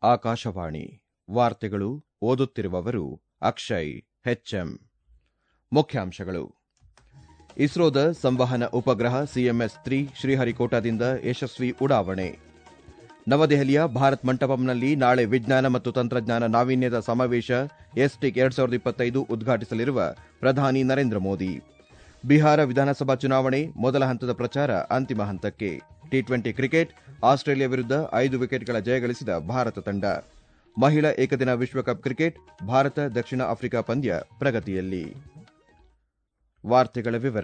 ಆಕಾಶವಾಣಿ ವಾರ್ತೆಗಳು ಓದುತ್ತಿರುವವರು ಅಕ್ಷಯ್ ಹೆಚ್ಎಂ ಮುಖ್ಯಾಂಶಗಳು ಇಸ್ರೋದ ಸಂವಹನ ಉಪಗ್ರಹ ಸಿಎಂಎಸ್ ತ್ರೀ ಶ್ರೀಹರಿಕೋಟಾದಿಂದ ಯಶಸ್ವಿ ಉಡಾವಣೆ ನವದೆಹಲಿಯ ಭಾರತ್ ಮಂಟಪಂನಲ್ಲಿ ನಾಳೆ ವಿಜ್ಞಾನ ಮತ್ತು ತಂತ್ರಜ್ಞಾನ ನಾವೀನ್ಯದ ಸಮಾವೇಶ ಎಸ್ಟಿಕ್ ಎರಡ್ ಸಾವಿರದ ಇಪ್ಪತ್ತೈದು ಉದ್ಘಾಟಿಸಲಿರುವ ಪ್ರಧಾನಿ ನರೇಂದ್ರ ಮೋದಿ ಬಿಹಾರ ವಿಧಾನಸಭಾ ಚುನಾವಣೆ ಮೊದಲ ಹಂತದ ಪ್ರಚಾರ ಅಂತಿಮ ಹಂತಕ್ಕೆ ಟಿ ಟ್ವೆಂಟಿ ಕ್ರಿಕೆಟ್ ಆಸ್ಟ್ರೇಲಿಯಾ ವಿರುದ್ಧ ಐದು ವಿಕೆಟ್ಗಳ ಜಯಗಳಿಸಿದ ಭಾರತ ತಂಡ ಮಹಿಳಾ ಏಕದಿನ ವಿಶ್ವಕಪ್ ಕ್ರಿಕೆಟ್ ಭಾರತ ದಕ್ಷಿಣ ಆಫ್ರಿಕಾ ಪಂದ್ಯ ಪ್ರಗತಿಯಲ್ಲಿ ವಾರ್ತೆಗಳ ವಿವರ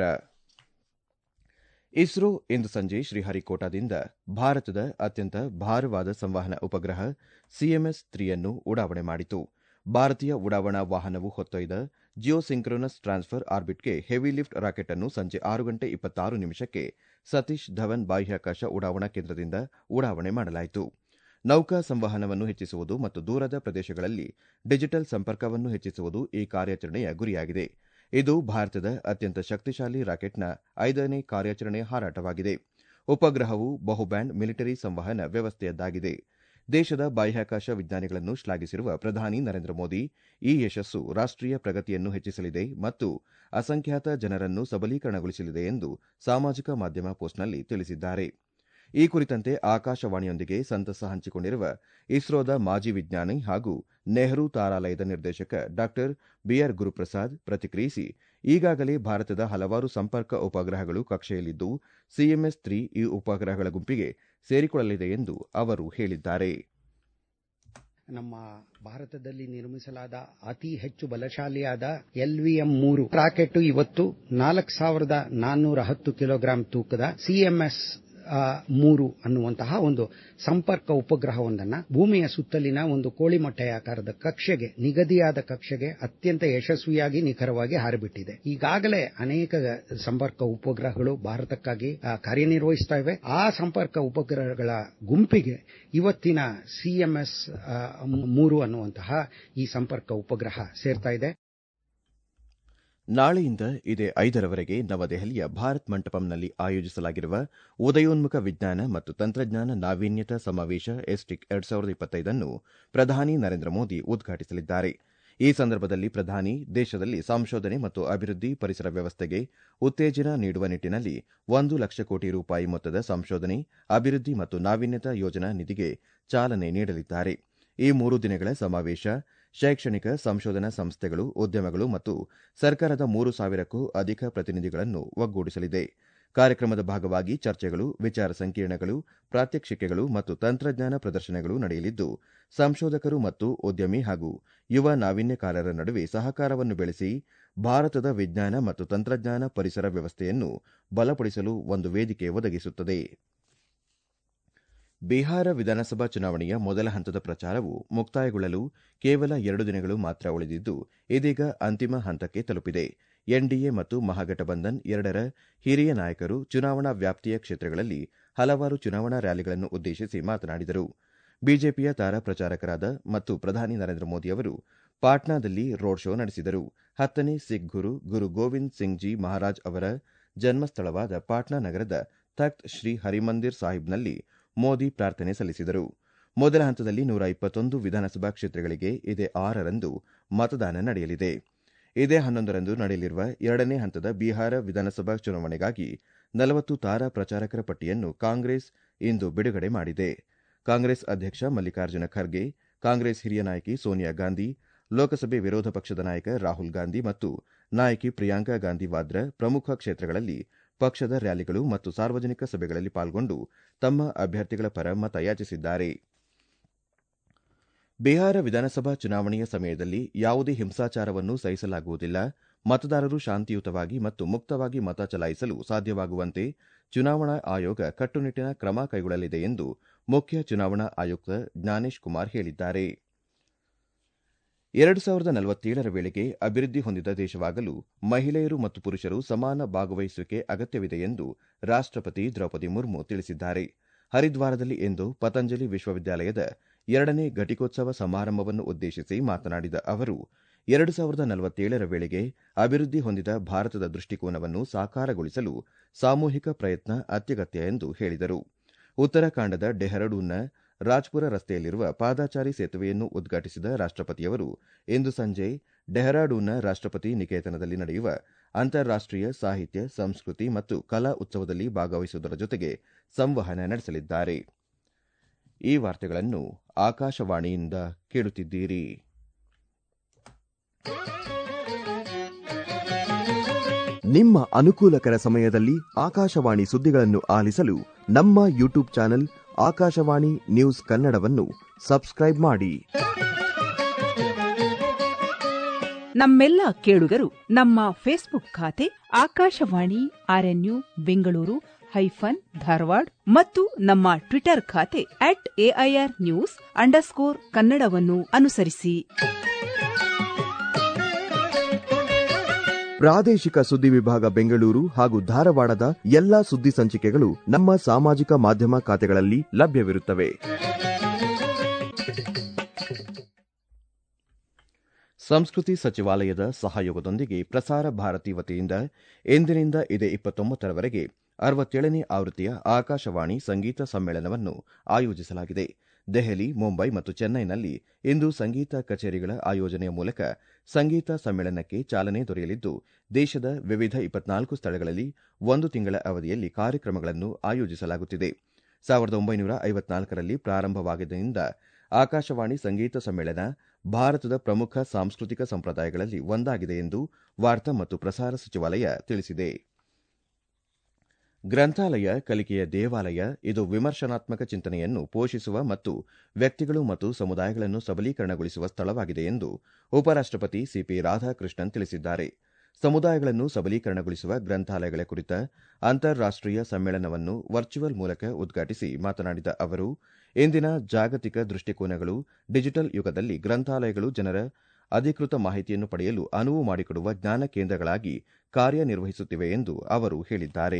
ಇಸ್ರೋ ಇಂದು ಸಂಜೆ ಶ್ರೀಹರಿಕೋಟಾದಿಂದ ಭಾರತದ ಅತ್ಯಂತ ಭಾರವಾದ ಸಂವಹನ ಉಪಗ್ರಹ ಸಿಎಂಎಸ್ ತ್ರೀಯನ್ನು ಉಡಾವಣೆ ಮಾಡಿತು ಭಾರತೀಯ ಉಡಾವಣಾ ವಾಹನವು ಹೊತ್ತೊಯ್ದ ಜಿಯೋಸಿಂಕ್ರೋನಸ್ ಟ್ರಾನ್ಸ್ಫರ್ ಆರ್ಬಿಟ್ಗೆ ಹೆವಿ ಲಿಫ್ಟ್ ರಾಕೆಟ್ ಅನ್ನು ಸಂಜೆ ಆರು ಗಂಟೆ ಇಪ್ಪತ್ತಾರು ನಿಮಿಷಕ್ಕೆ ಸತೀಶ್ ಧವನ್ ಬಾಹ್ಯಾಕಾಶ ಉಡಾವಣಾ ಕೇಂದ್ರದಿಂದ ಉಡಾವಣೆ ಮಾಡಲಾಯಿತು ನೌಕಾ ಸಂವಹನವನ್ನು ಹೆಚ್ಚಿಸುವುದು ಮತ್ತು ದೂರದ ಪ್ರದೇಶಗಳಲ್ಲಿ ಡಿಜಿಟಲ್ ಸಂಪರ್ಕವನ್ನು ಹೆಚ್ಚಿಸುವುದು ಈ ಕಾರ್ಯಾಚರಣೆಯ ಗುರಿಯಾಗಿದೆ ಇದು ಭಾರತದ ಅತ್ಯಂತ ಶಕ್ತಿಶಾಲಿ ರಾಕೆಟ್ನ ಐದನೇ ಕಾರ್ಯಾಚರಣೆ ಹಾರಾಟವಾಗಿದೆ ಉಪಗ್ರಹವು ಬಹುಬ್ಯಾಂಡ್ ಮಿಲಿಟರಿ ಸಂವಹನ ವ್ಯವಸ್ಥೆಯದ್ದಾಗಿದೆ ದೇಶದ ಬಾಹ್ಯಾಕಾಶ ವಿಜ್ಞಾನಿಗಳನ್ನು ಶ್ಲಾಘಿಸಿರುವ ಪ್ರಧಾನಿ ನರೇಂದ್ರ ಮೋದಿ ಈ ಯಶಸ್ಸು ರಾಷ್ಟೀಯ ಪ್ರಗತಿಯನ್ನು ಹೆಚ್ಚಿಸಲಿದೆ ಮತ್ತು ಅಸಂಖ್ಯಾತ ಜನರನ್ನು ಸಬಲೀಕರಣಗೊಳಿಸಲಿದೆ ಎಂದು ಸಾಮಾಜಿಕ ಮಾಧ್ಯಮ ಪೋಸ್ಟ್ನಲ್ಲಿ ತಿಳಿಸಿದ್ದಾರೆ ಈ ಕುರಿತಂತೆ ಆಕಾಶವಾಣಿಯೊಂದಿಗೆ ಸಂತಸ ಹಂಚಿಕೊಂಡಿರುವ ಇಸ್ರೋದ ಮಾಜಿ ವಿಜ್ಞಾನಿ ಹಾಗೂ ನೆಹರು ತಾರಾಲಯದ ನಿರ್ದೇಶಕ ಡಾ ಬಿಆರ್ ಗುರುಪ್ರಸಾದ್ ಪ್ರತಿಕ್ರಿಯಿಸಿ ಈಗಾಗಲೇ ಭಾರತದ ಹಲವಾರು ಸಂಪರ್ಕ ಉಪಗ್ರಹಗಳು ಕಕ್ಷೆಯಲ್ಲಿದ್ದು ಸಿಎಂಎಸ್ ತ್ರೀ ಈ ಉಪಗ್ರಹಗಳ ಗುಂಪಿಗೆ ಸೇರಿಕೊಳ್ಳಲಿದೆ ಎಂದು ಅವರು ಹೇಳಿದ್ದಾರೆ ನಮ್ಮ ಭಾರತದಲ್ಲಿ ನಿರ್ಮಿಸಲಾದ ಅತಿ ಹೆಚ್ಚು ಬಲಶಾಲಿಯಾದ ಎಲ್ವಿಎಂ ಮೂರು ರಾಕೆಟ್ ಇವತ್ತು ನಾಲ್ಕು ಸಾವಿರದ ನಾನ್ನೂರ ಹತ್ತು ಕಿಲೋಗ್ರಾಂ ತೂಕದ ಸಿಎಂಎಸ್ ಮೂರು ಅನ್ನುವಂತಹ ಒಂದು ಸಂಪರ್ಕ ಉಪಗ್ರಹವೊಂದನ್ನ ಭೂಮಿಯ ಸುತ್ತಲಿನ ಒಂದು ಕೋಳಿ ಮೊಟ್ಟೆಯಾಕಾರದ ಕಕ್ಷೆಗೆ ನಿಗದಿಯಾದ ಕಕ್ಷೆಗೆ ಅತ್ಯಂತ ಯಶಸ್ವಿಯಾಗಿ ನಿಖರವಾಗಿ ಹಾರಿಬಿಟ್ಟಿದೆ ಈಗಾಗಲೇ ಅನೇಕ ಸಂಪರ್ಕ ಉಪಗ್ರಹಗಳು ಭಾರತಕ್ಕಾಗಿ ಕಾರ್ಯನಿರ್ವಹಿಸ್ತಾ ಇವೆ ಆ ಸಂಪರ್ಕ ಉಪಗ್ರಹಗಳ ಗುಂಪಿಗೆ ಇವತ್ತಿನ ಸಿಎಂಎಸ್ ಮೂರು ಅನ್ನುವಂತಹ ಈ ಸಂಪರ್ಕ ಉಪಗ್ರಹ ಸೇರ್ತಾ ಇದೆ ನಾಳೆಯಿಂದ ಇದೇ ಐದರವರೆಗೆ ನವದೆಹಲಿಯ ಭಾರತ್ ಮಂಟಪಂನಲ್ಲಿ ಆಯೋಜಿಸಲಾಗಿರುವ ಉದಯೋನ್ಮುಖ ವಿಜ್ಞಾನ ಮತ್ತು ತಂತ್ರಜ್ಞಾನ ನಾವೀನ್ಯತಾ ಸಮಾವೇಶ ಎಸ್ಟಿಕ್ ಎರಡ್ ಸಾವಿರದ ಇಪ್ಪತ್ತೈದನ್ನು ಪ್ರಧಾನಿ ನರೇಂದ್ರ ಮೋದಿ ಉದ್ಘಾಟಿಸಲಿದ್ದಾರೆ ಈ ಸಂದರ್ಭದಲ್ಲಿ ಪ್ರಧಾನಿ ದೇಶದಲ್ಲಿ ಸಂಶೋಧನೆ ಮತ್ತು ಅಭಿವೃದ್ಧಿ ಪರಿಸರ ವ್ಯವಸ್ಥೆಗೆ ಉತ್ತೇಜನ ನೀಡುವ ನಿಟ್ಟಿನಲ್ಲಿ ಒಂದು ಲಕ್ಷ ಕೋಟಿ ರೂಪಾಯಿ ಮೊತ್ತದ ಸಂಶೋಧನೆ ಅಭಿವೃದ್ಧಿ ಮತ್ತು ನಾವೀನ್ಯತಾ ಯೋಜನಾ ನಿಧಿಗೆ ಚಾಲನೆ ನೀಡಲಿದ್ದಾರೆ ಈ ಮೂರು ದಿನಗಳ ಸಮಾವೇಶ ಶೈಕ್ಷಣಿಕ ಸಂಶೋಧನಾ ಸಂಸ್ಥೆಗಳು ಉದ್ಯಮಗಳು ಮತ್ತು ಸರ್ಕಾರದ ಮೂರು ಸಾವಿರಕ್ಕೂ ಅಧಿಕ ಪ್ರತಿನಿಧಿಗಳನ್ನು ಒಗ್ಗೂಡಿಸಲಿದೆ ಕಾರ್ಯಕ್ರಮದ ಭಾಗವಾಗಿ ಚರ್ಚೆಗಳು ವಿಚಾರ ಸಂಕಿರಣಗಳು ಪ್ರಾತ್ಯಕ್ಷಿಕೆಗಳು ಮತ್ತು ತಂತ್ರಜ್ಞಾನ ಪ್ರದರ್ಶನಗಳು ನಡೆಯಲಿದ್ದು ಸಂಶೋಧಕರು ಮತ್ತು ಉದ್ಯಮಿ ಹಾಗೂ ಯುವ ನಾವೀನ್ಯಕಾರರ ನಡುವೆ ಸಹಕಾರವನ್ನು ಬೆಳೆಸಿ ಭಾರತದ ವಿಜ್ಞಾನ ಮತ್ತು ತಂತ್ರಜ್ಞಾನ ಪರಿಸರ ವ್ಯವಸ್ಥೆಯನ್ನು ಬಲಪಡಿಸಲು ಒಂದು ವೇದಿಕೆ ಒದಗಿಸುತ್ತದೆ ಬಿಹಾರ ವಿಧಾನಸಭಾ ಚುನಾವಣೆಯ ಮೊದಲ ಹಂತದ ಪ್ರಚಾರವು ಮುಕ್ತಾಯಗೊಳ್ಳಲು ಕೇವಲ ಎರಡು ದಿನಗಳು ಮಾತ್ರ ಉಳಿದಿದ್ದು ಇದೀಗ ಅಂತಿಮ ಹಂತಕ್ಕೆ ತಲುಪಿದೆ ಎನ್ಡಿಎ ಮತ್ತು ಮಹಾಗಠಬಂಧನ್ ಎರಡರ ಹಿರಿಯ ನಾಯಕರು ಚುನಾವಣಾ ವ್ಯಾಪ್ತಿಯ ಕ್ಷೇತ್ರಗಳಲ್ಲಿ ಹಲವಾರು ಚುನಾವಣಾ ರ್ಯಾಲಿಗಳನ್ನು ಉದ್ದೇಶಿಸಿ ಮಾತನಾಡಿದರು ಬಿಜೆಪಿಯ ತಾರಾ ಪ್ರಚಾರಕರಾದ ಮತ್ತು ಪ್ರಧಾನಿ ನರೇಂದ್ರ ಮೋದಿ ಅವರು ಪಾಟ್ನಾದಲ್ಲಿ ರೋಡ್ ಶೋ ನಡೆಸಿದರು ಹತ್ತನೇ ಸಿಖ್ ಗುರು ಗುರು ಗೋವಿಂದ್ ಸಿಂಗ್ ಜಿ ಮಹಾರಾಜ್ ಅವರ ಜನ್ಮಸ್ಥಳವಾದ ಪಾಟ್ನಾ ನಗರದ ತಖ್ತ್ ಶ್ರೀ ಹರಿಮಂದಿರ್ ಸಾಹಿಬ್ನಲ್ಲಿ ಮೋದಿ ಪ್ರಾರ್ಥನೆ ಸಲ್ಲಿಸಿದರು ಮೊದಲ ಹಂತದಲ್ಲಿ ನೂರ ಇಪ್ಪತ್ತೊಂದು ವಿಧಾನಸಭಾ ಕ್ಷೇತ್ರಗಳಿಗೆ ಇದೇ ಆರರಂದು ಮತದಾನ ನಡೆಯಲಿದೆ ಇದೇ ಹನ್ನೊಂದರಂದು ನಡೆಯಲಿರುವ ಎರಡನೇ ಹಂತದ ಬಿಹಾರ ವಿಧಾನಸಭಾ ಚುನಾವಣೆಗಾಗಿ ನಲವತ್ತು ತಾರಾ ಪ್ರಚಾರಕರ ಪಟ್ಟಿಯನ್ನು ಕಾಂಗ್ರೆಸ್ ಇಂದು ಬಿಡುಗಡೆ ಮಾಡಿದೆ ಕಾಂಗ್ರೆಸ್ ಅಧ್ಯಕ್ಷ ಮಲ್ಲಿಕಾರ್ಜುನ ಖರ್ಗೆ ಕಾಂಗ್ರೆಸ್ ಹಿರಿಯ ನಾಯಕಿ ಸೋನಿಯಾ ಗಾಂಧಿ ಲೋಕಸಭೆ ವಿರೋಧ ಪಕ್ಷದ ನಾಯಕ ರಾಹುಲ್ ಗಾಂಧಿ ಮತ್ತು ನಾಯಕಿ ಪ್ರಿಯಾಂಕಾ ಗಾಂಧಿ ವಾದ್ರಾ ಪ್ರಮುಖ ಕ್ಷೇತ್ರಗಳಲ್ಲಿ ಪಕ್ಷದ ರ್ಯಾಲಿಗಳು ಮತ್ತು ಸಾರ್ವಜನಿಕ ಸಭೆಗಳಲ್ಲಿ ಪಾಲ್ಗೊಂಡು ತಮ್ಮ ಅಭ್ಯರ್ಥಿಗಳ ಪರ ಮತಯಾಚಿಸಿದ್ದಾರೆ ಬಿಹಾರ ವಿಧಾನಸಭಾ ಚುನಾವಣೆಯ ಸಮಯದಲ್ಲಿ ಯಾವುದೇ ಹಿಂಸಾಚಾರವನ್ನು ಸಹಿಸಲಾಗುವುದಿಲ್ಲ ಮತದಾರರು ಶಾಂತಿಯುತವಾಗಿ ಮತ್ತು ಮುಕ್ತವಾಗಿ ಮತ ಚಲಾಯಿಸಲು ಸಾಧ್ಯವಾಗುವಂತೆ ಚುನಾವಣಾ ಆಯೋಗ ಕಟ್ಟುನಿಟ್ಟಿನ ಕ್ರಮ ಕೈಗೊಳ್ಳಲಿದೆ ಎಂದು ಮುಖ್ಯ ಚುನಾವಣಾ ಆಯುಕ್ತ ಜ್ಞಾನೇಶ್ ಕುಮಾರ್ ಹೇಳಿದ್ದಾರೆ ಎರಡು ಸಾವಿರದ ನಲವತ್ತೇಳರ ವೇಳೆಗೆ ಅಭಿವೃದ್ಧಿ ಹೊಂದಿದ ದೇಶವಾಗಲು ಮಹಿಳೆಯರು ಮತ್ತು ಪುರುಷರು ಸಮಾನ ಭಾಗವಹಿಸುವಿಕೆ ಅಗತ್ಯವಿದೆ ಎಂದು ರಾಷ್ಟಪತಿ ದ್ರೌಪದಿ ಮುರ್ಮು ತಿಳಿಸಿದ್ದಾರೆ ಹರಿದ್ವಾರದಲ್ಲಿ ಇಂದು ಪತಂಜಲಿ ವಿಶ್ವವಿದ್ಯಾಲಯದ ಎರಡನೇ ಘಟಿಕೋತ್ಸವ ಸಮಾರಂಭವನ್ನು ಉದ್ದೇಶಿಸಿ ಮಾತನಾಡಿದ ಅವರು ಎರಡು ಸಾವಿರದ ನಲವತ್ತೇಳರ ವೇಳೆಗೆ ಅಭಿವೃದ್ಧಿ ಹೊಂದಿದ ಭಾರತದ ದೃಷ್ಟಿಕೋನವನ್ನು ಸಾಕಾರಗೊಳಿಸಲು ಸಾಮೂಹಿಕ ಪ್ರಯತ್ನ ಅತ್ಯಗತ್ಯ ಎಂದು ಹೇಳಿದರು ಉತ್ತರಾಖಂಡದ ಡೆಹ್ರಾಡೂನ್ನ ರಾಜ್ಪುರ ರಸ್ತೆಯಲ್ಲಿರುವ ಪಾದಾಚಾರಿ ಸೇತುವೆಯನ್ನು ಉದ್ಘಾಟಿಸಿದ ರಾಷ್ಟಪತಿಯವರು ಇಂದು ಸಂಜೆ ಡೆಹ್ರಾಡೂನ್ನ ರಾಷ್ಟಪತಿ ನಿಕೇತನದಲ್ಲಿ ನಡೆಯುವ ಅಂತಾರಾಷ್ಟೀಯ ಸಾಹಿತ್ಯ ಸಂಸ್ಕೃತಿ ಮತ್ತು ಕಲಾ ಉತ್ಸವದಲ್ಲಿ ಭಾಗವಹಿಸುವುದರ ಜೊತೆಗೆ ಸಂವಹನ ನಡೆಸಲಿದ್ದಾರೆ ಈ ವಾರ್ತೆಗಳನ್ನು ಆಕಾಶವಾಣಿಯಿಂದ ಕೇಳುತ್ತಿದ್ದೀರಿ ನಿಮ್ಮ ಅನುಕೂಲಕರ ಸಮಯದಲ್ಲಿ ಆಕಾಶವಾಣಿ ಸುದ್ದಿಗಳನ್ನು ಆಲಿಸಲು ನಮ್ಮ ಯೂಟ್ಯೂಬ್ ಚಾನೆಲ್ ಆಕಾಶವಾಣಿ ನ್ಯೂಸ್ ಕನ್ನಡವನ್ನು ಸಬ್ಸ್ಕ್ರೈಬ್ ಮಾಡಿ ನಮ್ಮೆಲ್ಲ ಕೇಳುಗರು ನಮ್ಮ ಫೇಸ್ಬುಕ್ ಖಾತೆ ಆಕಾಶವಾಣಿ ಆರ್ಎನ್ಯು ಬೆಂಗಳೂರು ಹೈಫನ್ ಧಾರವಾಡ ಮತ್ತು ನಮ್ಮ ಟ್ವಿಟರ್ ಖಾತೆ ಅಟ್ ಎಐಆರ್ ನ್ಯೂಸ್ ಅಂಡರ್ಸ್ಕೋರ್ ಕನ್ನಡವನ್ನು ಅನುಸರಿಸಿ ಪ್ರಾದೇಶಿಕ ಸುದ್ದಿ ವಿಭಾಗ ಬೆಂಗಳೂರು ಹಾಗೂ ಧಾರವಾಡದ ಎಲ್ಲಾ ಸುದ್ದಿ ಸಂಚಿಕೆಗಳು ನಮ್ಮ ಸಾಮಾಜಿಕ ಮಾಧ್ಯಮ ಖಾತೆಗಳಲ್ಲಿ ಲಭ್ಯವಿರುತ್ತವೆ ಸಂಸ್ಕೃತಿ ಸಚಿವಾಲಯದ ಸಹಯೋಗದೊಂದಿಗೆ ಪ್ರಸಾರ ಭಾರತಿ ವತಿಯಿಂದ ಎಂದಿನಿಂದ ಇದೇ ಇಪ್ಪತ್ತೊಂಬತ್ತರವರೆಗೆ ಅರವತ್ತೇಳನೇ ಆವೃತ್ತಿಯ ಆಕಾಶವಾಣಿ ಸಂಗೀತ ಸಮ್ಮೇಳನವನ್ನು ಆಯೋಜಿಸಲಾಗಿದೆ ದೆಹಲಿ ಮುಂಬೈ ಮತ್ತು ಚೆನ್ನೈನಲ್ಲಿ ಇಂದು ಸಂಗೀತ ಕಚೇರಿಗಳ ಆಯೋಜನೆಯ ಮೂಲಕ ಸಂಗೀತ ಸಮ್ಮೇಳನಕ್ಕೆ ಚಾಲನೆ ದೊರೆಯಲಿದ್ದು ದೇಶದ ವಿವಿಧ ಇಪ್ಪತ್ನಾಲ್ಕು ಸ್ಥಳಗಳಲ್ಲಿ ಒಂದು ತಿಂಗಳ ಅವಧಿಯಲ್ಲಿ ಕಾರ್ಯಕ್ರಮಗಳನ್ನು ಆಯೋಜಿಸಲಾಗುತ್ತಿದೆ ಸಾವಿರದ ಒಂಬೈನೂರ ಐವತ್ನಾಲ್ಕರಲ್ಲಿ ಪ್ರಾರಂಭವಾಗಿದ್ದರಿಂದ ಆಕಾಶವಾಣಿ ಸಂಗೀತ ಸಮ್ಮೇಳನ ಭಾರತದ ಪ್ರಮುಖ ಸಾಂಸ್ಕೃತಿಕ ಸಂಪ್ರದಾಯಗಳಲ್ಲಿ ಒಂದಾಗಿದೆ ಎಂದು ವಾರ್ತಾ ಮತ್ತು ಪ್ರಸಾರ ಸಚಿವಾಲಯ ತಿಳಿಸಿದೆ ಗ್ರಂಥಾಲಯ ಕಲಿಕೆಯ ದೇವಾಲಯ ಇದು ವಿಮರ್ಶನಾತ್ಮಕ ಚಿಂತನೆಯನ್ನು ಪೋಷಿಸುವ ಮತ್ತು ವ್ಯಕ್ತಿಗಳು ಮತ್ತು ಸಮುದಾಯಗಳನ್ನು ಸಬಲೀಕರಣಗೊಳಿಸುವ ಸ್ಥಳವಾಗಿದೆ ಎಂದು ಉಪರಾಷ್ಟಪತಿ ಸಿಪಿ ರಾಧಾಕೃಷ್ಣನ್ ತಿಳಿಸಿದ್ದಾರೆ ಸಮುದಾಯಗಳನ್ನು ಸಬಲೀಕರಣಗೊಳಿಸುವ ಗ್ರಂಥಾಲಯಗಳ ಕುರಿತ ಅಂತಾರಾಷ್ಟೀಯ ಸಮ್ಮೇಳನವನ್ನು ವರ್ಚುವಲ್ ಮೂಲಕ ಉದ್ಘಾಟಿಸಿ ಮಾತನಾಡಿದ ಅವರು ಇಂದಿನ ಜಾಗತಿಕ ದೃಷ್ಟಿಕೋನಗಳು ಡಿಜಿಟಲ್ ಯುಗದಲ್ಲಿ ಗ್ರಂಥಾಲಯಗಳು ಜನರ ಅಧಿಕೃತ ಮಾಹಿತಿಯನ್ನು ಪಡೆಯಲು ಅನುವು ಮಾಡಿಕೊಡುವ ಜ್ಞಾನ ಕೇಂದ್ರಗಳಾಗಿ ಕಾರ್ಯನಿರ್ವಹಿಸುತ್ತಿವೆ ಎಂದು ಅವರು ಹೇಳಿದ್ದಾರೆ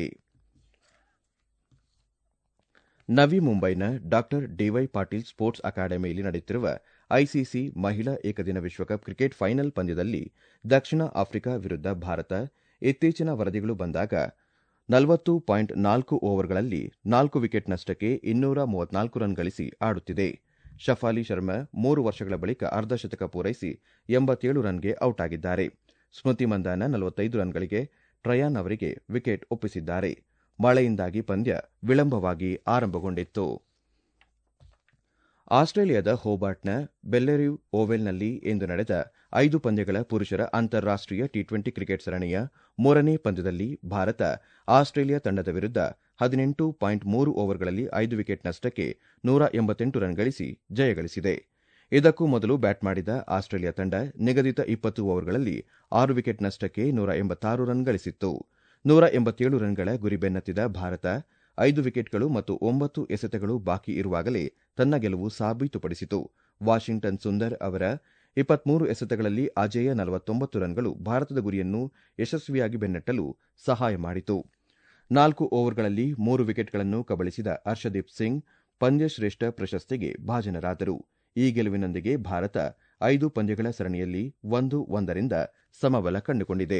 ನವಿ ಮುಂಬೈನ ಡಾ ಡಿವೈ ಪಾಟೀಲ್ ಸ್ಪೋರ್ಟ್ಸ್ ಅಕಾಡೆಮಿಯಲ್ಲಿ ನಡೆಯುತ್ತಿರುವ ಐಸಿಸಿ ಮಹಿಳಾ ಏಕದಿನ ವಿಶ್ವಕಪ್ ಕ್ರಿಕೆಟ್ ಫೈನಲ್ ಪಂದ್ಯದಲ್ಲಿ ದಕ್ಷಿಣ ಆಫ್ರಿಕಾ ವಿರುದ್ಧ ಭಾರತ ಇತ್ತೀಚಿನ ವರದಿಗಳು ಬಂದಾಗ ನಲವತ್ತು ಪಾಯಿಂಟ್ ನಾಲ್ಕು ಓವರ್ಗಳಲ್ಲಿ ನಾಲ್ಕು ವಿಕೆಟ್ ನಷ್ಟಕ್ಕೆ ಇನ್ನೂರ ಮೂವತ್ನಾಲ್ಕು ರನ್ ಗಳಿಸಿ ಆಡುತ್ತಿದೆ ಶಫಾಲಿ ಶರ್ಮಾ ಮೂರು ವರ್ಷಗಳ ಬಳಿಕ ಅರ್ಧಶತಕ ಪೂರೈಸಿ ಎಂಬತ್ತೇಳು ರನ್ಗೆ ಔಟ್ ಆಗಿದ್ದಾರೆ ಸ್ಮೃತಿ ಮಂದಾನ ನಲವತ್ತೈದು ರನ್ಗಳಿಗೆ ಟ್ರಯಾನ್ ಅವರಿಗೆ ವಿಕೆಟ್ ಒಪ್ಪಿಸಿದ್ದಾರೆ ಮಳೆಯಿಂದಾಗಿ ಪಂದ್ಯ ವಿಳಂಬವಾಗಿ ಆರಂಭಗೊಂಡಿತ್ತು ಆಸ್ಟ್ರೇಲಿಯಾದ ಹೋಬಾರ್ಟ್ನ ಬೆಲ್ಲೆರಿವ್ ಓವೆಲ್ನಲ್ಲಿ ಇಂದು ನಡೆದ ಐದು ಪಂದ್ಯಗಳ ಪುರುಷರ ಅಂತಾರಾಷ್ಟೀಯ ಟಿ ಟ್ವೆಂಟಿ ಕ್ರಿಕೆಟ್ ಸರಣಿಯ ಮೂರನೇ ಪಂದ್ಯದಲ್ಲಿ ಭಾರತ ಆಸ್ಟ್ರೇಲಿಯಾ ತಂಡದ ವಿರುದ್ಧ ಹದಿನೆಂಟು ಪಾಯಿಂಟ್ ಮೂರು ಓವರ್ಗಳಲ್ಲಿ ಐದು ವಿಕೆಟ್ ನಷ್ಟಕ್ಕೆ ನೂರ ಎಂಬತ್ತೆಂಟು ರನ್ ಗಳಿಸಿ ಜಯಗಳಿಸಿದೆ ಇದಕ್ಕೂ ಮೊದಲು ಬ್ಯಾಟ್ ಮಾಡಿದ ಆಸ್ಟ್ರೇಲಿಯಾ ತಂಡ ನಿಗದಿತ ಇಪ್ಪತ್ತು ಓವರ್ಗಳಲ್ಲಿ ಆರು ವಿಕೆಟ್ ನಷ್ಟಕ್ಕೆ ನೂರ ಎಂಬತ್ತಾರು ರನ್ ಗಳಿಸಿತ್ತು ನೂರ ಎಂಬತ್ತೇಳು ರನ್ಗಳ ಗುರಿ ಬೆನ್ನತ್ತಿದ ಭಾರತ ಐದು ವಿಕೆಟ್ಗಳು ಮತ್ತು ಒಂಬತ್ತು ಎಸೆತಗಳು ಬಾಕಿ ಇರುವಾಗಲೇ ತನ್ನ ಗೆಲುವು ಸಾಬೀತುಪಡಿಸಿತು ವಾಷಿಂಗ್ಟನ್ ಸುಂದರ್ ಅವರ ಇಪ್ಪತ್ಮೂರು ಎಸೆತಗಳಲ್ಲಿ ಅಜೇಯ ನಲವತ್ತೊಂಬತ್ತು ರನ್ಗಳು ಭಾರತದ ಗುರಿಯನ್ನು ಯಶಸ್ವಿಯಾಗಿ ಬೆನ್ನಟ್ಟಲು ಸಹಾಯ ಮಾಡಿತು ನಾಲ್ಕು ಓವರ್ಗಳಲ್ಲಿ ಮೂರು ವಿಕೆಟ್ಗಳನ್ನು ಕಬಳಿಸಿದ ಹರ್ಷದೀಪ್ ಸಿಂಗ್ ಪಂದ್ಯಶ್ರೇಷ್ಠ ಪ್ರಶಸ್ತಿಗೆ ಭಾಜನರಾದರು ಈ ಗೆಲುವಿನೊಂದಿಗೆ ಭಾರತ ಐದು ಪಂದ್ಯಗಳ ಸರಣಿಯಲ್ಲಿ ಒಂದು ಒಂದರಿಂದ ಸಮಬಲ ಕಂಡುಕೊಂಡಿದೆ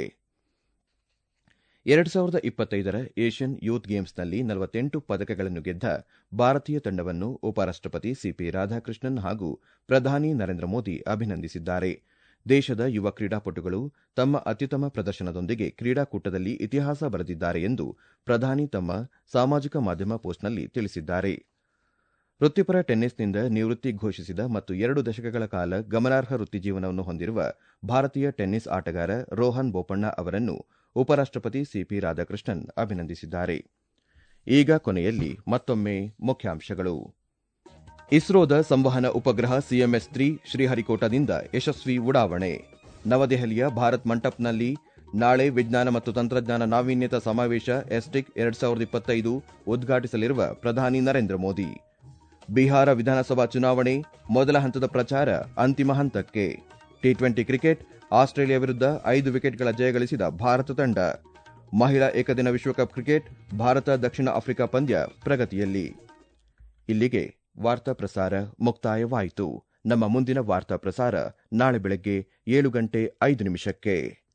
ಎರಡು ಸಾವಿರದ ಇಪ್ಪತ್ತೈದರ ಏಷ್ಯನ್ ಯೂತ್ ಗೇಮ್ಸ್ನಲ್ಲಿ ನಲವತ್ತೆಂಟು ಪದಕಗಳನ್ನು ಗೆದ್ದ ಭಾರತೀಯ ತಂಡವನ್ನು ಉಪರಾಷ್ಟಪತಿ ಸಿಪಿ ರಾಧಾಕೃಷ್ಣನ್ ಹಾಗೂ ಪ್ರಧಾನಿ ನರೇಂದ್ರ ಮೋದಿ ಅಭಿನಂದಿಸಿದ್ದಾರೆ ದೇಶದ ಯುವ ಕ್ರೀಡಾಪಟುಗಳು ತಮ್ಮ ಅತ್ಯುತ್ತಮ ಪ್ರದರ್ಶನದೊಂದಿಗೆ ಕ್ರೀಡಾಕೂಟದಲ್ಲಿ ಇತಿಹಾಸ ಬರೆದಿದ್ದಾರೆ ಎಂದು ಪ್ರಧಾನಿ ತಮ್ಮ ಸಾಮಾಜಿಕ ಮಾಧ್ಯಮ ಪೋಸ್ಟ್ನಲ್ಲಿ ತಿಳಿಸಿದ್ದಾರೆ ವೃತ್ತಿಪರ ಟೆನ್ನಿಸ್ನಿಂದ ನಿವೃತ್ತಿ ಘೋಷಿಸಿದ ಮತ್ತು ಎರಡು ದಶಕಗಳ ಕಾಲ ಗಮನಾರ್ಹ ವೃತ್ತಿಜೀವನವನ್ನು ಹೊಂದಿರುವ ಭಾರತೀಯ ಟೆನ್ನಿಸ್ ಆಟಗಾರ ರೋಹನ್ ಬೋಪಣ್ಣ ಅವರನ್ನು ಉಪರಾಷ್ಟಪತಿ ಸಿಪಿ ರಾಧಾಕೃಷ್ಣನ್ ಅಭಿನಂದಿಸಿದ್ದಾರೆ ಈಗ ಕೊನೆಯಲ್ಲಿ ಮತ್ತೊಮ್ಮೆ ಮುಖ್ಯಾಂಶಗಳು ಇಸ್ರೋದ ಸಂವಹನ ಉಪಗ್ರಹ ಸಿಎಂಎಸ್ ತ್ರೀ ಶ್ರೀಹರಿಕೋಟಾದಿಂದ ಯಶಸ್ವಿ ಉಡಾವಣೆ ನವದೆಹಲಿಯ ಭಾರತ್ ಮಂಟಪ್ನಲ್ಲಿ ನಾಳೆ ವಿಜ್ಞಾನ ಮತ್ತು ತಂತ್ರಜ್ಞಾನ ನಾವೀನ್ಯತಾ ಸಮಾವೇಶ ಎಸ್ಟಿಕ್ ಎರಡ್ ಸಾವಿರದ ಇಪ್ಪತ್ತೈದು ಉದ್ಘಾಟಿಸಲಿರುವ ಪ್ರಧಾನಿ ನರೇಂದ್ರ ಮೋದಿ ಬಿಹಾರ ವಿಧಾನಸಭಾ ಚುನಾವಣೆ ಮೊದಲ ಹಂತದ ಪ್ರಚಾರ ಅಂತಿಮ ಹಂತಕ್ಕೆ ಟಿ ಟ್ವೆಂಟಿ ಕ್ರಿಕೆಟ್ ಆಸ್ಟ್ರೇಲಿಯಾ ವಿರುದ್ಧ ಐದು ವಿಕೆಟ್ಗಳ ಜಯಗಳಿಸಿದ ಭಾರತ ತಂಡ ಮಹಿಳಾ ಏಕದಿನ ವಿಶ್ವಕಪ್ ಕ್ರಿಕೆಟ್ ಭಾರತ ದಕ್ಷಿಣ ಆಫ್ರಿಕಾ ಪಂದ್ಯ ಪ್ರಗತಿಯಲ್ಲಿ ಇಲ್ಲಿಗೆ ವಾರ್ತಾ ಪ್ರಸಾರ ಮುಕ್ತಾಯವಾಯಿತು ನಮ್ಮ ಮುಂದಿನ ವಾರ್ತಾ ಪ್ರಸಾರ ನಾಳೆ ಬೆಳಗ್ಗೆ ಏಳು ಗಂಟೆ ಐದು ನಿಮಿಷಕ್ಕೆ